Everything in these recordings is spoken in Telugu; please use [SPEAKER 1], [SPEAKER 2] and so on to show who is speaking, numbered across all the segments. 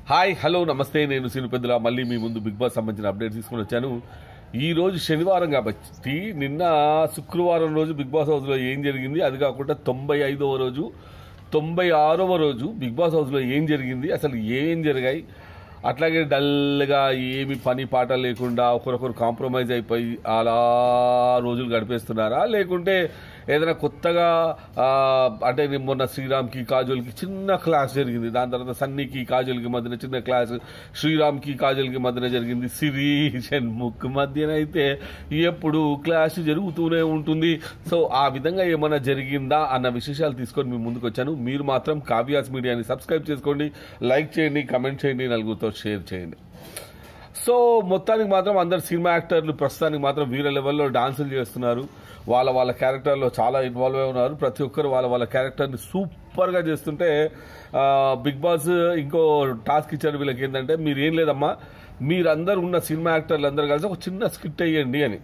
[SPEAKER 1] హాయ్ హలో నమస్తే నేను సిను పెద్దల మళ్ళీ మీ ముందు బిగ్ బాస్ సంబంధించిన అప్డేట్ తీసుకుని వచ్చాను ఈ రోజు శనివారం కాబట్టి నిన్న శుక్రవారం రోజు బిగ్ బాస్ హౌస్లో ఏం జరిగింది అది కాకుండా తొంభై ఐదవ రోజు తొంభై ఆరవ రోజు బిగ్ బాస్ హౌస్లో ఏం జరిగింది అసలు ఏం జరిగాయి అట్లాగే డల్గా ఏమి పని పాట లేకుండా ఒకరొకరు కాంప్రమైజ్ అయిపోయి అలా రోజులు గడిపేస్తున్నారా లేకుంటే ఏదైనా కొత్తగా ఆ, అంటే నేను మొన్న శ్రీరామ్కి కాజోల్కి చిన్న క్లాస్ జరిగింది దాని తర్వాత సన్నీకి కాజోల్కి మధ్యన చిన్న క్లాస్ శ్రీరామ్కి కాజోల్కి మధ్యన జరిగింది సిరి షణ్ముఖ్ మధ్యన అయితే ఎప్పుడు క్లాస్ జరుగుతూనే ఉంటుంది సో ఆ విధంగా ఏమైనా జరిగిందా అన్న విశేషాలు తీసుకొని మీ ముందుకు వచ్చాను మీరు మాత్రం కావ్యాస్ మీడియాని సబ్స్క్రైబ్ చేసుకోండి లైక్ చేయండి కమెంట్ చేయండి నలుగురితో షేర్ చేయండి సో మొత్తానికి మాత్రం అందరు సినిమా యాక్టర్లు ప్రస్తుతానికి మాత్రం వీర లెవెల్లో డాన్సులు చేస్తున్నారు వాళ్ళ వాళ్ళ క్యారెక్టర్లో చాలా ఇన్వాల్వ్ అయి ఉన్నారు ప్రతి ఒక్కరు వాళ్ళ వాళ్ళ క్యారెక్టర్ని సూపర్గా చేస్తుంటే ఆ, బిగ్ బాస్ ఇంకో టాస్క్ ఇచ్చారు వీళ్ళకి ఏంటంటే మీరు ఏం లేదమ్మా మీరందరూ ఉన్న సినిమా యాక్టర్లు అందరూ కలిసి ఒక చిన్న స్కిట్ వేయండి అని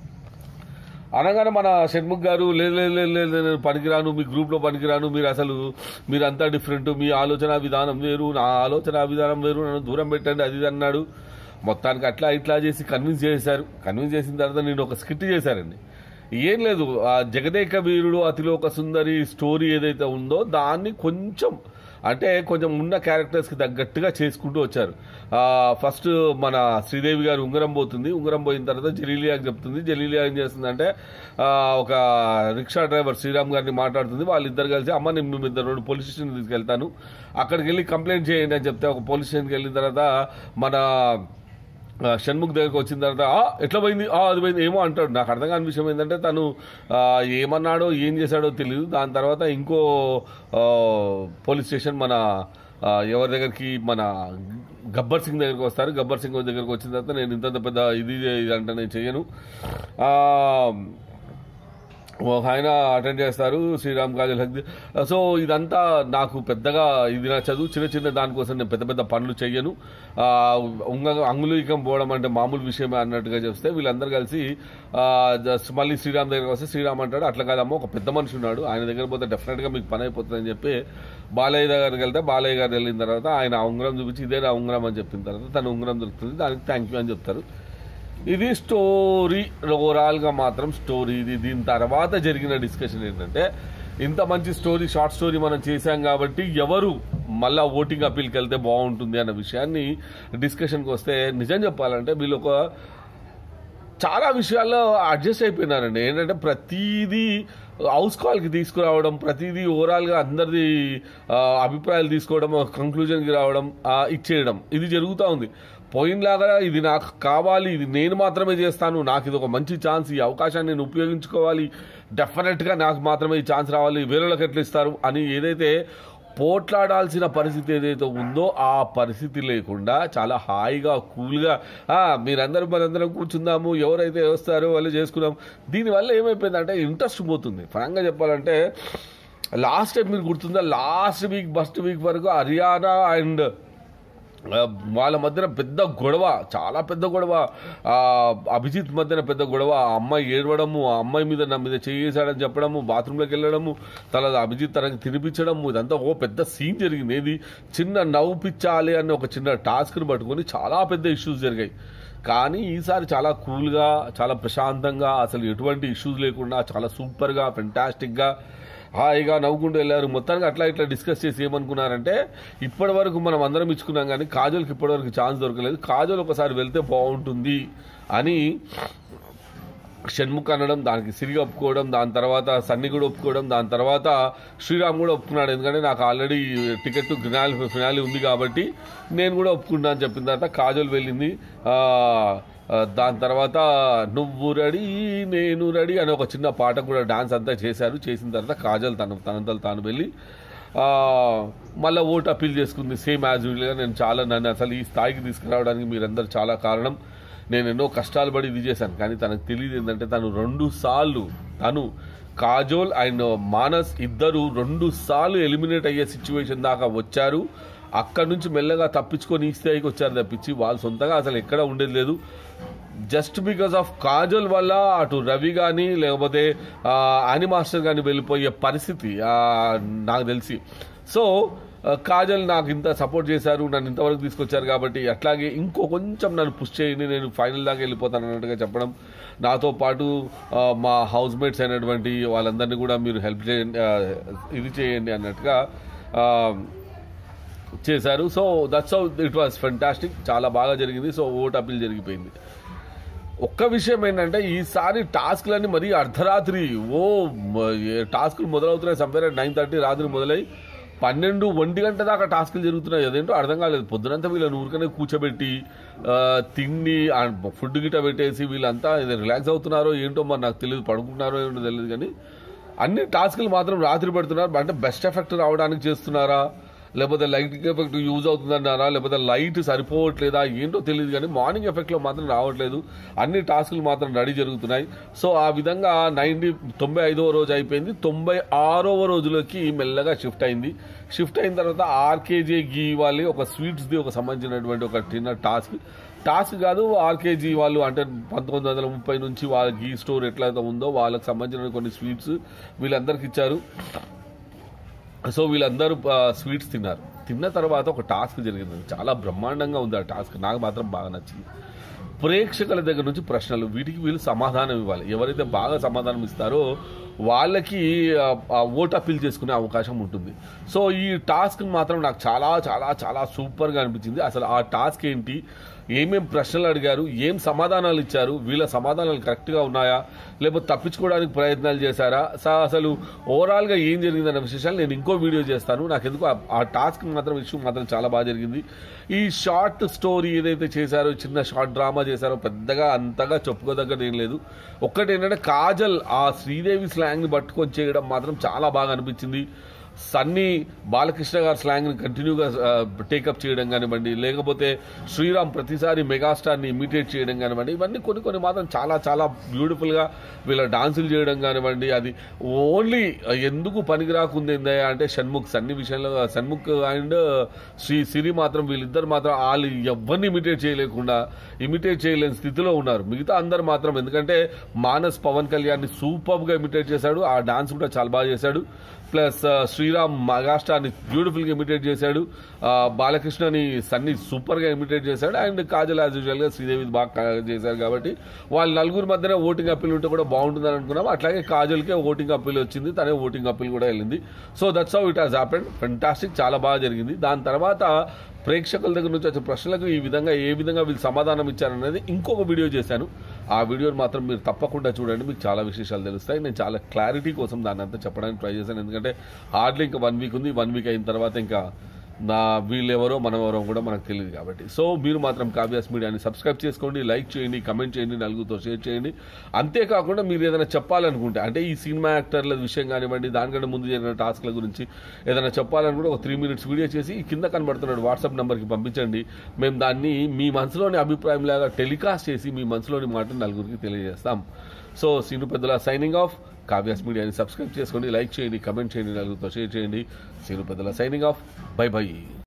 [SPEAKER 1] అనగానే మన షణ్ముఖ్ గారు లేదు లేదు లేదు లేదు నేను పనికిరాను మీ గ్రూప్లో పనికిరాను మీరు అసలు మీరంతా డిఫరెంట్ మీ ఆలోచన విధానం వేరు నా ఆలోచన విధానం వేరు నన్ను దూరం పెట్టండి అది ఇది అన్నాడు మొత్తానికి అట్లా ఇట్లా చేసి కన్విన్స్ చేశారు కన్విన్స్ చేసిన తర్వాత నేను ఒక స్కిట్ చేశారండి ఏం లేదు ఆ జగదేక వీరుడు అతిలోక సుందరి స్టోరీ ఏదైతే ఉందో దాన్ని కొంచెం అంటే కొంచెం ఉన్న క్యారెక్టర్స్కి తగ్గట్టుగా చేసుకుంటూ వచ్చారు ఆ, ఫస్ట్ మన శ్రీదేవి గారు ఉంగరం పోతుంది ఉంగరం పోయిన తర్వాత జలీలియాకి చెప్తుంది జలీలియా ఏం చేస్తుందంటే ఆ, ఒక రిక్షా డ్రైవర్ శ్రీరామ్ గారిని మాట్లాడుతుంది వాళ్ళిద్దరు కలిసి అమ్మ నేను మేము ఇద్దరు రెండు పోలీస్ స్టేషన్ తీసుకెళ్తాను అక్కడికి వెళ్ళి కంప్లైంట్ చేయండి అని చెప్తే ఒక పోలీస్ స్టేషన్కి వెళ్ళిన తర్వాత మన ఆ, షణ్ముఖ్ దగ్గరకు వచ్చిన తర్వాత "ఆ, ఎట్లా పోయింది ఆ, అది పోయింది ఏమో అంటాడు నాకు అర్థం కాని విషయం ఏంటంటే తను ఆ, ఏమన్నాడో ఏం చేశాడో తెలియదు దాని తర్వాత ఇంకో ఆ, పోలీస్ స్టేషన్ మన ఆ, ఎవరి దగ్గరికి మన గబ్బర్ సింగ్ దగ్గరికి వస్తారు గబ్బర్ సింగ్ దగ్గరికి వచ్చిన తర్వాత నేను ఇంత పెద్ద ఇది ఇది అంటే నేను చెయ్యను ఆ, ఒక ఆయన అటెండ్ చేస్తారు శ్రీరామ్ కాజల్ హక్ సో ఇదంతా నాకు పెద్దగా ఇది నా చదువు చిన్న చిన్న దానికోసం నేను పెద్ద పెద్ద పనులు చెయ్యను ఆ, ఉంగ అంగుళీకం పోవడం అంటే మామూలు విషయమే అన్నట్టుగా చెప్తే వీళ్ళందరూ కలిసి ఆ, జస్ట్ మళ్ళీ శ్రీరామ్ దగ్గరకు వస్తే శ్రీరామ్ అంటాడు అట్లా కాదమ్మా ఒక పెద్ద మనిషి ఉన్నాడు ఆయన దగ్గర పోతే డెఫినెట్గా మీకు పని అయిపోతుందని చెప్పి బాలయ్య దగ్గరికి వెళ్తే బాలయ్య గారు వెళ్ళిన తర్వాత ఆయన ఆ ఉంగరం చూపించి ఇదే నా ఉంగరం అని చెప్పిన తర్వాత తన ఉంగరం దొరుకుతుంది దానికి థ్యాంక్ యూ అని చెప్తారు ఇది స్టోరీ ఓవరాల్ గా మాత్రం స్టోరీ ఇది దీని తర్వాత జరిగిన డిస్కషన్ ఏంటంటే ఇంత మంచి స్టోరీ షార్ట్ స్టోరీ మనం చేశాం కాబట్టి ఎవరు మళ్ళా ఓటింగ్ అప్పీల్కి వెళ్తే బాగుంటుంది అన్న విషయాన్ని డిస్కషన్కి వస్తే నిజం చెప్పాలంటే వీళ్ళు ఒక చాలా విషయాల్లో అడ్జస్ట్ అయిపోయినారండి ఏంటంటే ప్రతిదీ హౌస్ కాల్కి తీసుకురావడం ప్రతిదీ ఓవరాల్గా అందరిది ఆ, అభిప్రాయాలు తీసుకోవడం కంక్లూజన్కి రావడం ఆ, ఇచ్చేయడం ఇది జరుగుతూ ఉంది పోయినలాగా ఇది నాకు కావాలి ఇది నేను మాత్రమే చేస్తాను నాకు ఇది ఒక మంచి ఛాన్స్ ఈ అవకాశాన్ని నేను ఉపయోగించుకోవాలి డెఫినెట్గా నాకు మాత్రమే ఈ ఛాన్స్ రావాలి వేరేళ్ళకి ఎట్లా ఇస్తారు అని ఏదైతే పోట్లాడాల్సిన పరిస్థితి ఏదైతే ఉందో ఆ పరిస్థితి లేకుండా చాలా హాయిగా కూల్గా "ఆ, మీరందరూ మనందరం కూర్చుందాము ఎవరైతే వస్తారో వాళ్ళు చేసుకుందాం దీనివల్ల ఏమైపోయిందంటే ఇంట్రెస్ట్ పోతుంది ఫ్రాంక్గా చెప్పాలంటే లాస్ట్ టైం మీరు గుర్తుందా లాస్ట్ వీక్ ఫస్ట్ వీక్ వరకు హర్యానా అండ్ ఆ, వాళ్ళ మధ్యన పెద్ద గొడవ చాలా పెద్ద గొడవ ఆ, అభిజిత్ మధ్యన పెద్ద గొడవ ఆ అమ్మాయి ఏడవడము ఆ అమ్మాయి మీద నా మీద చేసాడని చెప్పడము బాత్రూంలోకి వెళ్ళడము తర్వాత అభిజిత్ తనకి తినిపించడము ఇదంతా ఓ పెద్ద సీన్ జరిగింది ఏది చిన్న నవ్వుపిచ్చాలి అనే ఒక చిన్న టాస్క్ని పట్టుకొని చాలా పెద్ద ఇష్యూస్ జరిగాయి కానీ ఈసారి చాలా కూల్గా చాలా ప్రశాంతంగా అసలు ఎటువంటి ఇష్యూస్ లేకుండా చాలా సూపర్గా ఫెంటాస్టిక్గా హాయిగా నవ్వుకుంటూ వెళ్ళారు మొత్తానికి అట్లా ఇట్లా డిస్కస్ చేసి ఏమనుకున్నారంటే ఇప్పటి వరకు మనం అందరం ఇచ్చుకున్నాం కానీ కాజోల్కి ఇప్పటి వరకు ఛాన్స్ దొరకలేదు కాజోల్ ఒకసారి వెళ్తే బాగుంటుంది అని షణ్ముఖ్ అనడం దానికి సిరిగా ఒప్పుకోవడం దాని తర్వాత సన్ని కూడా ఒప్పుకోవడం దాని తర్వాత శ్రీరామ్ కూడా ఒప్పుకున్నాడు ఎందుకంటే నాకు ఆల్రెడీ టికెట్ ఫినాలి ఫినాలి ఉంది కాబట్టి నేను కూడా ఒప్పుకున్నా అని చెప్పిన తర్వాత కాజోల్ వెళ్ళింది ఆ, ఆ, దాని తర్వాత నువ్వు రెడీ నేను రెడీ అని ఒక చిన్న పాట కూడా డాన్స్ అంతా చేశారు చేసిన తర్వాత కాజల్ తన తనంతలు తాను వెళ్ళి ఆ, మళ్ళా ఓటు అప్పీల్ చేసుకుంది సేమ్ యాజ్ యూజువల్గా నేను చాలా నన్ను అసలు ఈ స్థాయికి తీసుకురావడానికి మీరందరూ చాలా కారణం నేను ఎన్నో కష్టాలు పడి ఇది చేశాను కానీ తనకు తెలియదు ఏంటంటే తను రెండు సార్లు తను కాజోల్ అండ్ మానస్ ఇద్దరు రెండు సార్లు ఎలిమినేట్ అయ్యే సిచ్యువేషన్ దాకా వచ్చారు అక్కడ నుంచి మెల్లగా తప్పించుకొని ఈ స్థాయికి వచ్చారు తప్పించి వాళ్ళు సొంతగా అసలు ఎక్కడ ఉండేది లేదు జస్ట్ బికాస్ ఆఫ్ కాజల్ వల్ల అటు రవి కానీ లేకపోతే ఆ, ఆని మాస్టర్ కానీ వెళ్ళిపోయే పరిస్థితి ఆ, నాకు తెలిసి సో ఆ, కాజల్ నాకు ఇంత సపోర్ట్ చేశారు నన్ను ఇంతవరకు తీసుకొచ్చారు కాబట్టి అట్లాగే ఇంకో కొంచెం నన్ను పుష్ చేయండి నేను ఫైనల్ దాకా వెళ్ళిపోతాను అన్నట్టుగా చెప్పడం నాతో పాటు ఆ, మా హౌస్ మేట్స్ అయినటువంటి వాళ్ళందరినీ కూడా మీరు హెల్ప్ చేయండి ఆ, ఇది చేయండి అన్నట్టుగా ఆ, చేశారు so that's how it was fantastic చాలా బాగా జరిగింది సో ఓట్ అప్పీల్ జరిగిపోయింది ఒక్క విషయం ఏంటంటే ఈసారి టాస్క్లన్నీ మరీ అర్ధరాత్రి ఓ మ- ఏ టాస్కులు మొదలవుతున్నాయి సంపేర్ నైన్ థర్టీ రాత్రి మొదలై పన్నెండు ఒంటి గంట దాకా టాస్కులు జరుగుతున్నాయి అదేంటో అర్థం కాలేదు పొద్దునంతా వీళ్ళని ఊరికనే కూర్చోబెట్టి ఆ, తిండి ఆ, ఫుడ్ గిట్ట పెట్టేసి వీళ్ళంతా ఇది రిలాక్స్ అవుతున్నారో ఏంటో మరి నాకు తెలియదు పడుకుంటున్నారో ఏంటో తెలియదు కానీ అన్ని టాస్కులు మాత్రం రాత్రి పెడుతున్నారు అంటే బెస్ట్ ఎఫెక్ట్ రావడానికి చేస్తున్నారా లేకపోతే లైట్ ఎఫెక్ట్ యూజ్ అవుతుందన్నారా లేకపోతే లైట్ సరిపోవట్లేదా ఏంటో తెలియదు కానీ మార్నింగ్ ఎఫెక్ట్లో మాత్రం రావట్లేదు అన్ని టాస్కులు మాత్రం రెడీ జరుగుతున్నాయి సో ఆ విధంగా నైన్టీ తొంభై ఐదవ రోజు అయిపోయింది తొంభై ఆరవ రోజులోకి మెల్లగా షిఫ్ట్ అయింది షిఫ్ట్ అయిన తర్వాత ఆర్కేజీ గీ వాళ్ళి ఒక స్వీట్స్ది ఒక సంబంధించినటువంటి ఒక చిన్న టాస్క్ టాస్క్ కాదు ఆర్కేజీ వాళ్ళు అంటే పంతొమ్మిది వందల ముప్పై నుంచి వాళ్ళ గీ స్టోర్ ఎట్లయితే ఉందో వాళ్ళకి సంబంధించిన కొన్ని స్వీట్స్ వీళ్ళందరికి ఇచ్చారు సో వీళ్ళందరూ ఆ, స్వీట్స్ తిన్నారు తిన్న తర్వాత ఒక టాస్క్ జరిగింది చాలా బ్రహ్మాండంగా ఉంది ఆ టాస్క్ నాకు మాత్రం బాగా నచ్చింది ప్రేక్షకుల దగ్గర నుంచి ప్రశ్నలు వీటికి వీళ్ళు సమాధానం ఇవ్వాలి ఎవరైతే బాగా సమాధానం ఇస్తారో వాళ్ళకి ఆ, ఆ ఓట్ అప్పీల్ చేసుకునే అవకాశం ఉంటుంది సో ఈ టాస్క్ మాత్రం నాకు చాలా చాలా చాలా సూపర్గా అనిపించింది అసలు ఆ టాస్క్ ఏంటి ఏమేం ప్రశ్నలు అడిగారు ఏం సమాధానాలు ఇచ్చారు వీళ్ళ సమాధానాలు కరెక్ట్గా ఉన్నాయా లేకపోతే తప్పించుకోవడానికి ప్రయత్నాలు చేశారా స- అసలు ఓవరాల్గా ఏం జరిగిందన్న విశేషాలు నేను ఇంకో వీడియో చేస్తాను నాకు ఎందుకు ఆ- ఆ టాస్క్ మాత్రం ఇష్యూ మాత్రం చాలా బాగా జరిగింది ఈ షార్ట్ స్టోరీ ఏదైతే చేశారో చిన్న షార్ట్ డ్రామా చేశారో పెద్దగా అంతగా చెప్పుకోదగ్గది ఏం లేదు ఒక్కటి ఏంటంటే కాజల్ ఆ శ్రీదేవి స్లాంగ్ని పట్టుకొని చేయడం మాత్రం చాలా బాగా అనిపించింది సన్నీ బాలకృష్ణ గారి స్లాంగ్ని కంటిన్యూగా టేకప్ చేయడం కానివ్వండి లేకపోతే శ్రీరామ్ ప్రతిసారి మెగాస్టార్ని ఇమిటేట్ చేయడం కానివ్వండి ఇవన్నీ కొన్ని కొన్ని మాత్రం చాలా చాలా బ్యూటిఫుల్గా వీళ్ళ డాన్సులు చేయడం కానివ్వండి అది ఓన్లీ ఎందుకు పనికిరాకుంది అంటే షణ్ముఖ్ సన్ని విషయంలో షణ్ముఖ్ అండ్ శ్రీ సిరి మాత్రం వీళ్ళిద్దరు మాత్రం వాళ్ళు ఎవరిని ఇమిటేట్ చేయలేకుండా ఇమిటేట్ చేయలేని స్థితిలో ఉన్నారు మిగతా అందరు మాత్రం ఎందుకంటే మానస్ పవన్ కళ్యాణ్ని సూపర్గా ఇమిటేట్ చేశాడు ఆ డాన్స్ కూడా చాలా బాగా చేశాడు ప్లస్ ఆ, శ్రీరామ్ మగాస్టార్ని బ్యూటిఫుల్గా ఇమిటేట్ చేశాడు ఆ, బాలకృష్ణని సన్ని సూపర్గా ఇమిటేట్ చేశాడు అండ్ కాజల్ యాజ్ యూజువల్గా శ్రీదేవి బాగా కా- చేశారు కాబట్టి వాళ్ళ నలుగురు మధ్యన ఓటింగ్ అప్పీల్ ఉంటే కూడా బాగుంటుందని అనుకున్నాం అట్లాగే కాజల్కే ఓటింగ్ అప్పీల్ వచ్చింది తనే ఓటింగ్ అప్పీల్ కూడా వెళ్ళింది so that's how it has happened fantastic చాలా బాగా జరిగింది దాని తర్వాత ప్రేక్షకుల దగ్గర నుంచి వచ్చే ప్రశ్నలకు ఈ విధంగా ఏ విధంగా వీళ్ళు సమాధానం ఇచ్చారనేది ఇంకొక వీడియో చేశాను ఆ వీడియోని మాత్రం మీరు తప్పకుండా చూడండి మీకు చాలా విశేషాలు తెలుస్తాయి నేను చాలా క్లారిటీ కోసం దాన్ని అంతా చెప్పడానికి ట్రై చేశాను ఎందుకంటే హార్డ్లీ ఇంకా వన్ వీక్ ఉంది వన్ వీక్ అయిన తర్వాత ఇంకా నా వీళ్ళెవరో మనమెవరో కూడా మనకు తెలియదు కాబట్టి సో మీరు మాత్రం కావ్యాస్ మీడియాని సబ్స్క్రైబ్ చేసుకోండి లైక్ చేయండి కమెంట్ చేయండి నలుగురితో షేర్ చేయండి అంతేకాకుండా మీరు ఏదైనా చెప్పాలనుకుంటే అంటే ఈ సినిమా యాక్టర్ల విషయం కానివ్వండి దానికంటే ముందు జరిగిన టాస్క్ల గురించి ఏదైనా చెప్పాలనుకుంటే ఒక త్రీ మినిట్స్ వీడియో చేసి ఈ కింద కనబడుతున్నాడు వాట్సాప్ నెంబర్కి పంపించండి మేము దాన్ని మీ మనసులోని అభిప్రాయం లాగా టెలికాస్ట్ చేసి మీ మనసులోని మాటను నలుగురికి తెలియజేస్తాం సో సీను పెద్దల సైనింగ్ ఆఫ్ కావ్యాస్ మీడియాని సబ్స్క్రైబ్ చేసుకోండి లైక్ చేయండి కమెంట్ చేయండి నలుగురితో షేర్ చేయండి సీను పెద్దల సైనింగ్ ఆఫ్ బై బై